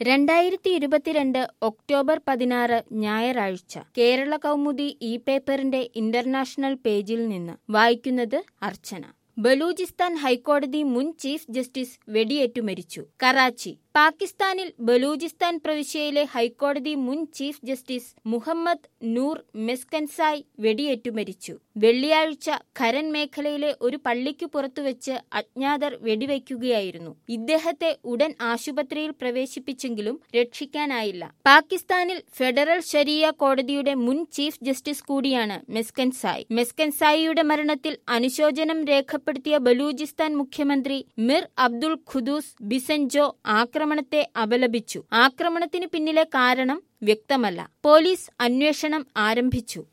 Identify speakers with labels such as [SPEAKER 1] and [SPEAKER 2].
[SPEAKER 1] രണ്ടായിരത്തി ഇരുപത്തിരണ്ട് ഒക്ടോബർ പതിനാറ് ഞായറാഴ്ച കേരള കൗമുദി ഇ പേപ്പറിന്റെ ഇന്റർനാഷണൽ പേജിൽ നിന്ന് വായിക്കുന്നത് അർച്ചന ബലൂചിസ്ഥാൻ ഹൈക്കോടതി മുൻ ചീഫ് ജസ്റ്റിസ് വെടിയേറ്റു മരിച്ചു കറാച്ചി പാകിസ്ഥാനിൽ ബലൂചിസ്ഥാൻ പ്രവിശ്യയിലെ ഹൈക്കോടതി മുൻ ചീഫ് ജസ്റ്റിസ് മുഹമ്മദ് നൂർ മെസ്കൻസായ് വെടിയേറ്റു മരിച്ചു വെള്ളിയാഴ്ച ഖരൻ മേഖലയിലെ ഒരു പള്ളിക്കു പുറത്തുവച്ച് അജ്ഞാതർ വെടിവയ്ക്കുകയായിരുന്നു ഇദ്ദേഹത്തെ ഉടൻ ആശുപത്രിയിൽ പ്രവേശിപ്പിച്ചെങ്കിലും രക്ഷിക്കാനായില്ല പാകിസ്ഥാനിൽ ഫെഡറൽ ശരിയ കോടതിയുടെ മുൻ ചീഫ് ജസ്റ്റിസ് കൂടിയാണ് മെസ്കൻസായ് മെസ്കൻസായിയുടെ മരണത്തിൽ അനുശോചനം രേഖപ്പെടുത്തിയ ബലൂചിസ്ഥാൻ മുഖ്യമന്ത്രി മിർ അബ്ദുൾ ഖുദൂസ് ബിസൻജോ ആക്രമണത്തെ അപലപിച്ചു ആക്രമണത്തിന് പിന്നിലെ കാരണം വ്യക്തമല്ല പോലീസ് അന്വേഷണം ആരംഭിച്ചു